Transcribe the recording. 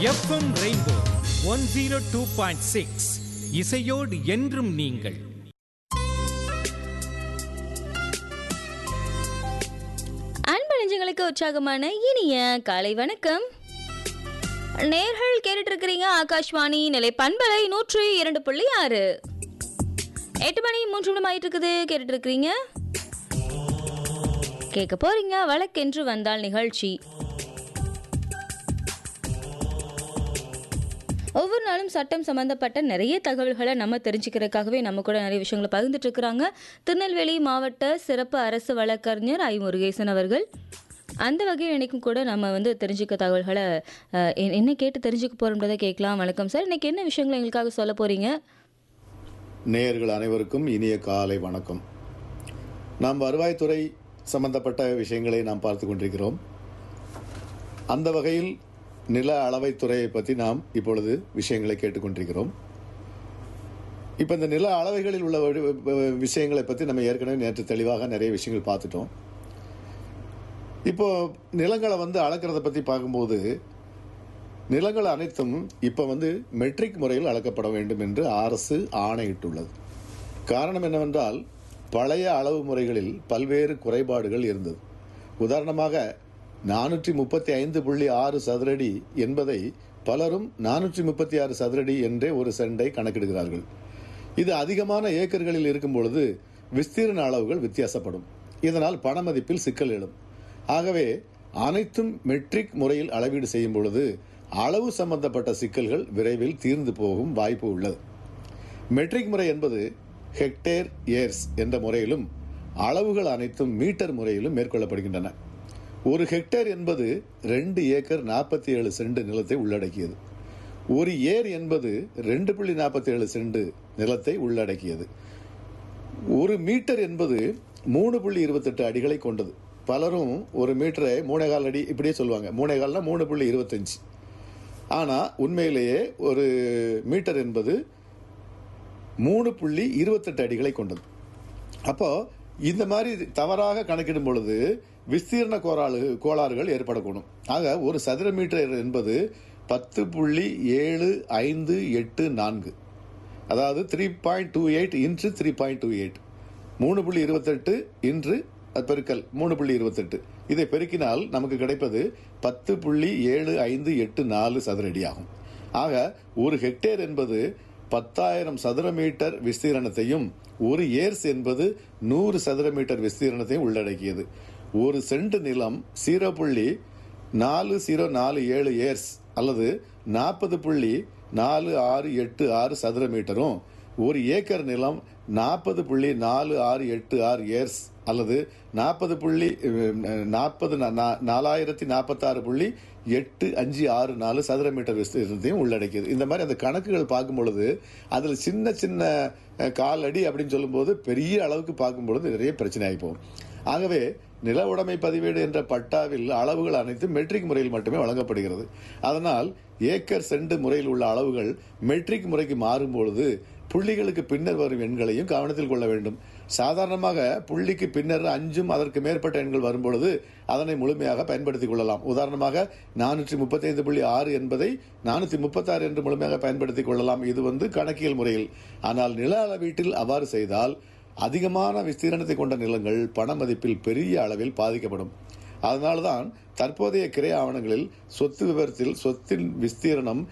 FM rainbow one zero two point six இசையோடு என்றும் நீங்கள் அன்பு நெஞ்சங்களுக்கு உற்சாகமான இனிய காலை வணக்கம் நேர்கள் கேட்டுட்டு இருக்கிறீங்க ஆகாஷ்வாணி நிலை பண்பலை நூற்றி இரண்டு புள்ளி ஆறு எட்டு மணி மூன்று நிமிடம் ஆயிட்டு இருக்குது கேட்டுட்டு இருக்கிறீங்க கேட்க போறீங்க வழக்கென்று வந்தால் நிகழ்ச்சி ஒவ்வொரு நாளும் சட்டம் சம்பந்தப்பட்ட நிறைய தகவல்களை நம்ம தெரிஞ்சுக்கிறதுக்காகவே நம்ம கூட நிறைய விஷயங்களை பகிர்ந்துட்டு இருக்கிறாங்க திருநெல்வேலி மாவட்ட சிறப்பு அரசு வழக்கறிஞர் ஐ முருகேசன் அவர்கள் அந்த வகையில் இன்னைக்கும் கூட நம்ம வந்து தெரிஞ்சுக்க தகவல்களை அஹ், எ- என்ன கேட்டு தெரிஞ்சுக்க போறோம்ன்றதை கேட்கலாம் வணக்கம் சார் இன்னைக்கு என்ன விஷயங்களை எங்களுக்காக சொல்ல போறீங்க நேயர்கள் அனைவருக்கும் இனிய காலை வணக்கம் நாம் வருவாய்த்துறை சம்பந்தப்பட்ட விஷயங்களை நாம் பார்த்து கொண்டிருக்கிறோம் அந்த வகையில் நில அளவைத் துறையை பற்றி நாம் இப்பொழுது விஷயங்களை கேட்டுக்கொண்டிருக்கிறோம் இப்போ இந்த நில அளவைகளில் உள்ள வழி- வ- விஷயங்களை பற்றி நம்ம ஏற்கனவே நேற்று தெளிவாக நிறைய விஷயங்கள் பார்த்துட்டோம் இப்போ நிலங்களை வந்து அளக்கிறத பற்றி பார்க்கும்போது நிலங்கள் அனைத்தும் இப்போ வந்து மெட்ரிக் முறையில் அளக்கப்பட வேண்டும் என்று அரசு ஆணையிட்டுள்ளது காரணம் என்னவென்றால் பழைய அளவு முறைகளில் பல்வேறு குறைபாடுகள் இருந்தது உதாரணமாக நானூற்றி முப்பத்தி ஐந்து புள்ளி ஆறு சதுரடி என்பதை பலரும் நானூற்றி முப்பத்தி ஆறு சதுரடி என்றே ஒரு சென்டை கணக்கிடுகிறார்கள் இது அதிகமான ஏக்கர்களில் இருக்கும் பொழுது விஸ்தீர்ண அளவுகள் வித்தியாசப்படும் இதனால் பண மதிப்பில் சிக்கல் எழும் ஆகவே அனைத்தும் மெட்ரிக் முறையில் அளவீடு செய்யும் பொழுது அளவு சம்பந்தப்பட்ட சிக்கல்கள் விரைவில் தீர்ந்து போகும் வாய்ப்பு உள்ளது மெட்ரிக் முறை என்பது ஹெக்டேர் ஏர்ஸ் என்ற முறையிலும் அளவுகள் அனைத்தும் மீட்டர் முறையிலும் மேற்கொள்ளப்படுகின்றன ஒரு ஹெக்டேர் என்பது ரெண்டு ஏக்கர் நாற்பத்தி ஏழு சென்ட் நிலத்தை உள்ளடக்கியது ஒரு ஏர் என்பது ரெண்டு புள்ளி நாற்பத்தி ஏழு சென்ட் நிலத்தை உள்ளடக்கியது ஒரு மீட்டர் என்பது மூணு புள்ளி இருபத்தெட்டு அடிகளை கொண்டது பலரும் ஒரு மீட்டரை மூணேகால் அடி இப்படியே சொல்லுவாங்க மூணேகால்னா மூணு புள்ளி இருபத்தஞ்சு ஆனால் உண்மையிலேயே ஒரு மீட்டர் என்பது மூணு புள்ளி இருபத்தெட்டு அடிகளை கொண்டது அப்போ இந்த மாதிரி தவறாக கணக்கிடும் பொழுது விஸ்தீர்ண கோளாறு கோளாறுகள் ஏற்படக்கூடும் ஆக ஒரு சதுர மீட்டர் என்பது பத்து புள்ளி ஏழு ஐந்து எட்டு நான்கு அதாவது three point two eight into three point two eight மூணு புள்ளி இருபத்தெட்டு இன்று அது பெருக்கல் மூணு புள்ளி இருபத்தெட்டு இதை பெருக்கினால் நமக்கு கிடைப்பது பத்து புள்ளி ஏழு ஐந்து எட்டு நாலு சதுரடி ஆகும் ஆக ஒரு ஹெக்டேர் என்பது பத்தாயிரம் சதுர மீட்டர் விஸ்தீரணத்தையும் ஒரு ஏர்ஸ் என்பது நூறு சதுர மீட்டர் விஸ்தீரணத்தையும் உள்ளடக்கியது ஒரு சென்ட் நிலம் ஜீரோ புள்ளி நாலு ஜீரோ நாலு ஏழு ஏர்ஸ் அல்லது நாற்பது புள்ளி நாலு ஆறு எட்டு ஆறு சதுர மீட்டரும் ஒரு ஏக்கர் நிலம் நாற்பது புள்ளி நாலு ஆறு எட்டு ஆறு ஏர்ஸ் அல்லது நாற்பது புள்ளி நாற்பது நாலாயிரத்தி நாற்பத்தாறு புள்ளி எட்டு அஞ்சு ஆறு நாலு சதுர மீட்டர் விஸ்தீர்ணத்தையும் உள்ளடக்கியது இந்த மாதிரி அந்த கணக்குகள் பார்க்கும் பொழுது அதில் சின்ன சின்ன அஹ், கால் அடி அப்படின்னு சொல்லும்போது பெரிய அளவுக்கு பார்க்கும் பொழுது நிறைய பிரச்சனை ஆகி போகும் ஆகவே நில உடைமை பதிவேடு என்ற பட்டாவில் அளவுகள் அனைத்தும் மெட்ரிக் முறையில் மட்டுமே வழங்கப்படுகிறது அதனால் ஏக்கர் சென்ட் முறையில் உள்ள அளவுகள் மெட்ரிக் முறைக்கு மாறும் பொழுது புள்ளிகளுக்கு பின்னர் வரும் எண்களையும் கவனத்தில் கொள்ள வேண்டும் சாதாரணமாக புள்ளிக்கு பின்னர் அஞ்சும் அதற்கு மேற்பட்ட எண்கள் வரும்பொழுது அதனை முழுமையாக பயன்படுத்திக் கொள்ளலாம் உதாரணமாக நானூற்றி முப்பத்தைந்து புள்ளி ஆறு என்பதை நானூற்றி முப்பத்தாறு என்று முழுமையாக பயன்படுத்திக் கொள்ளலாம் இது வந்து கணக்கியல் முறையில் ஆனால் நில அளவீட்டில் அவ்வாறு செய்தால் அதிகமான விஸ்தீரணத்தை கொண்ட நிலங்கள் பண மதிப்பில் பெரிய அளவில் பாதிக்கப்படும் அதனால்தான் தற்போதைய கிரை ஆவணங்களில் சொத்து விவரத்தில் சொத்தின் விஸ்தீரணம்